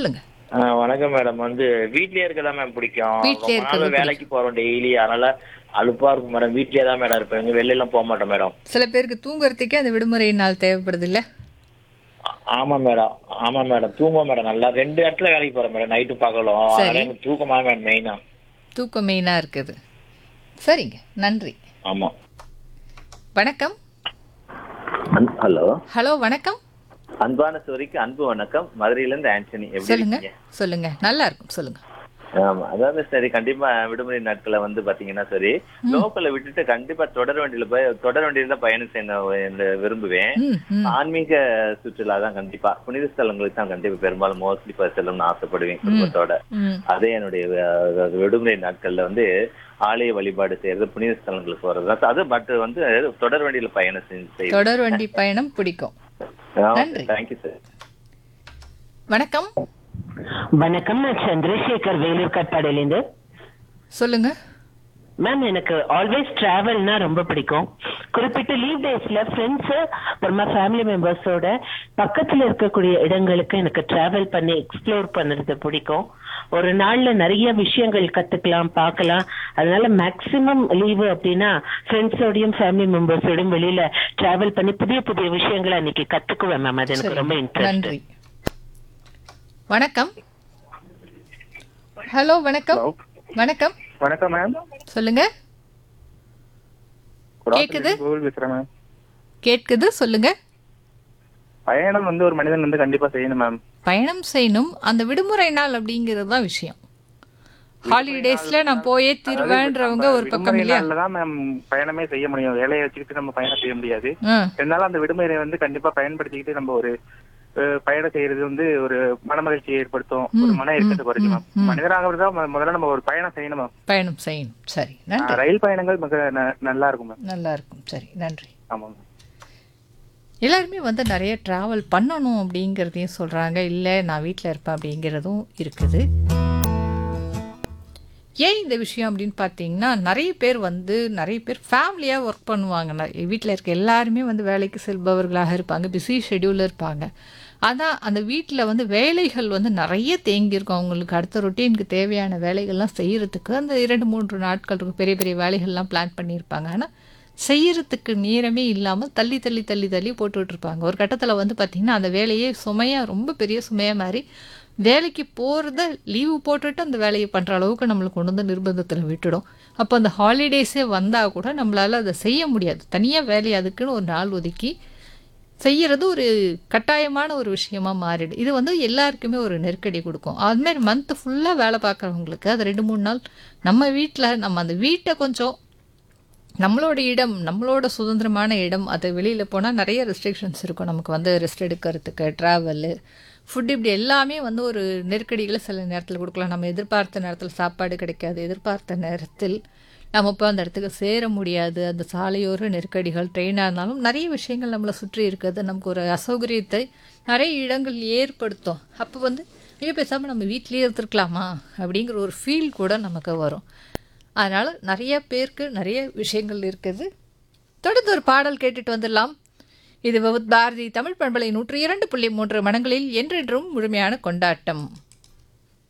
சொல்லுங்க ஆ, வணக்கம் மேடம் வந்து வீட்லயே இருக்க தான் மேம் பிடிக்கும் வீட்லயே ரொம்ப நாள் இருக்கிறது வேலைக்கு போறோம் டெய்லி அதனால அலுப்பா இருக்கும் மேடம் வீட்லயே தான் மேடம் இருப்பேன் எங்க வெளில எல்லாம் போக மாட்டேன் மேடம் சில பேருக்கு தூங்குறதுக்கே அந்த விடுமுறை நாள் தேவைப்படுது இல்ல ஆ- ஆமா மேடம் ஆமா மேடம் தூங்குவோம் மேடம் நல்லா ரெண்டு இடத்துல வேலைக்கு போறேன் மேடம் நைட்டு பகலும் சரி. அதனால எனக்கு தூக்கமா மேடம் மெயினா தூக்கம் மெயினா இருக்குது சரிங்க நன்றி ஆமா வணக்கம் அன்- ஹலோ ஹலோ வணக்கம் அன்பான சோரிக்கு அன்பு வணக்கம் மதுரையில இருந்து ஆண்டனி எப்படி சொல்லுங்க இருக்கீங்க சொல்லுங்க நல்லா இருக்கும் சொல்லுங்க ஆமா அதாவது சரி கண்டிப்பா விடுமுறை நாட்களை வந்து பாத்தீங்கன்னா சரி லோக்கல்ல விட்டுட்டு கண்டிப்பா தொடர் வண்டியில போய் தொடர் வண்டியில தான் பயணம் செய்யணும் என்று விரும்புவேன் ம் ம் ஆன்மீக சுற்றுலா தான் கண்டிப்பா புனித ஸ்தலங்களுக்கு தான் கண்டிப்பா பெரும்பாலும் மோஸ்ட்லி செல்லணும்னு ஆசைப்படுவேன் குடும்பத்தோட ம் அதே என்னுடைய அஹ், அதாவது விடுமுறை நாட்கள்ல வந்து ஆலய வழிபாடு செய்யறது புனித ஸ்தலங்களுக்கு போறது அது பட் வந்து தொடர் வண்டியில பயணம் செஞ்சு தொடர் வண்டி பயணம் பிடிக்கும் நன்றி. தேங்க்யூ சார் வணக்கம் வணக்கம் நான் சந்திரசேகர் வேலூர் கட்பாடிலேருந்து சொல்லுங்க மேம் எனக்கு ஆல்வேஸ் டிராவல்னா ரொம்ப பிடிக்கும் குறிப்பிட்ட லீவ் டேஸ்ல ஃப்ரெண்ட்ஸ் அப்புறமா ஃபேமிலி மெம்பர்ஸோட பக்கத்துல இருக்கக்கூடிய இடங்களுக்கு எனக்கு டிராவல் பண்ணி எக்ஸ்ப்ளோர் பண்ணுறது பிடிக்கும் ஒரு நாள்ல நிறைய விஷயங்கள் கத்துக்கலாம் பார்க்கலாம் அதனால மேக்சிமம் லீவு அப்படின்னா ஃப்ரெண்ட்ஸோடையும் ஃபேமிலி மெம்பர்ஸோடையும் வெளியில டிராவல் பண்ணி புதிய புதிய விஷயங்களை அன்னைக்கு கத்துக்குவேன் மேம் அது எனக்கு சரி, ரொம்ப இன்ட்ரெஸ்ட் நன்றி வணக்கம் ஹலோ வணக்கம் வணக்கம் வணக்கம் மேம் சொல்லுங்க கேக்குது? கூகுள் பேசுறேன் மேம் கேட்குது சொல்லுங்க பயணம் வந்து ஒரு மனிதன் வந்து கண்டிப்பா செய்யணும் மேம் பயணம் செய்யணும் அந்த விடுமுறை நாள் அப்படிங்கிறது தான் விஷயம் ஹாலிடேஸ்ல நான் போயே தீருவேன்றவங்க ஒரு பக்கம் இல்லையா தான் மேம் பயணமே செய்ய முடியும் வேலையை வச்சுக்கிட்டு நம்ம பயணம் செய்ய முடியாது ஆ, இருந்தாலும் அந்த விடுமுறையை வந்து கண்டிப்பா பயன்படுத்திக்கிட்டு நம்ம ஒரு அஹ், பயணம் செய்யறது வந்து ஒரு மனமகிழ்ச்சியை ஏற்படுத்தும் ஒரு மன இறுக்கத்தை குறைக்கும் மேம் மனிதனாக தான் மு- முதல்ல நம்ம ஒரு பயணம் செய்யணும் மேம் பயணம் செய்யணும் சரி நன்றி ரயில் பயணங்கள் மிக ந- நல்லா இருக்கும் மேம் நல்லா இருக்கும் சரி நன்றி ஆமா மேம் எல்லாருமே வந்து நிறைய ட்ராவல் பண்ணணும் அப்படிங்கிறதையும் சொல்கிறாங்க இல்லை நான் வீட்டில் இருப்பேன் அப்படிங்கிறதும் இருக்குது ஏன் இந்த விஷயம் அப்படின்னு பார்த்தீங்கன்னா நிறைய பேர் வந்து நிறைய பேர் ஃபேமிலியாக ஒர்க் பண்ணுவாங்க வீட்டில் இருக்க எல்லாருமே வந்து வேலைக்கு செல்பவர்களாக இருப்பாங்க பிஸி ஷெடியூலில் இருப்பாங்க ஆனால் அந்த வீட்டில் வந்து வேலைகள் வந்து நிறைய தேங்கியிருக்கும் அவங்களுக்கு அடுத்த ரொட்டீனுக்கு தேவையான வேலைகள்லாம் செய்கிறதுக்கு அந்த இரண்டு மூன்று நாட்கள் இருக்கும் பெரிய பெரிய வேலைகள்லாம் பிளான் பண்ணியிருப்பாங்க ஆனால் செய்யறதுக்கு நேரமே இல்லாமல் தள்ளி தள்ளி தள்ளி தள்ளி போட்டுட்டு இருப்பாங்க ஒரு கட்டத்தில் வந்து பார்த்திங்கன்னா அந்த வேலையே சுமையாக ரொம்ப பெரிய சுமையாக மாதிரி வேலைக்கு போகிறத லீவு போட்டுட்டு அந்த வேலையை பண்ணுற அளவுக்கு நம்மளுக்கு கொண்டு வந்து நிர்பந்தத்தில் விட்டுடும் அப்போ அந்த ஹாலிடேஸே வந்தால் கூட நம்மளால் அதை செய்ய முடியாது தனியாக வேலையை அதுக்குன்னு ஒரு நாள் ஒதுக்கி செய்யறது ஒரு கட்டாயமான ஒரு விஷயமா மாறிடும் இது வந்து எல்லாருக்குமே ஒரு நெருக்கடி கொடுக்கும் அதுமாரி மந்த் ஃபுல்லாக வேலை பார்க்குறவங்களுக்கு அது ரெண்டு மூணு நாள் நம்ம வீட்டில் நம்ம அந்த வீட்டை கொஞ்சம் நம்மளோட இடம் நம்மளோட சுதந்திரமான இடம் அது வெளியில் போனால் நிறைய ரெஸ்ட்ரிக்ஷன்ஸ் இருக்கும் நமக்கு வந்து ரெஸ்ட் எடுக்கிறதுக்கு ட்ராவலு ஃபுட் இப்படி எல்லாமே வந்து ஒரு நெருக்கடிகளை சில நேரத்தில் கொடுக்கலாம் நம்ம எதிர்பார்த்த நேரத்தில் சாப்பாடு கிடைக்காது எதிர்பார்த்த நேரத்தில் நம்ம இப்போ அந்த இடத்துக்கு சேர முடியாது அந்த சாலையோர நெருக்கடிகள் ட்ரெயினாக இருந்தாலும் நிறைய விஷயங்கள் நம்மளை சுற்றி இருக்கிறது நமக்கு ஒரு அசௌகரியத்தை நிறைய இடங்கள் ஏற்படுத்தும் அப்போ வந்து ஐயோ பேசாமல் நம்ம வீட்டிலேயே இருந்திருக்கலாமா அப்படிங்கிற ஒரு ஃபீல் கூட நமக்கு வரும் அதனால் நிறைய பேருக்கு நிறைய விஷயங்கள் இருக்குது தொடர்ந்து ஒரு பாடல் கேட்டுட்டு வந்துடலாம் இது விவித் பாரதி தமிழ் பண்பலை நூற்றி இரண்டு புள்ளி மூன்று மனங்களில் என்றென்றும் முழுமையான கொண்டாட்டம்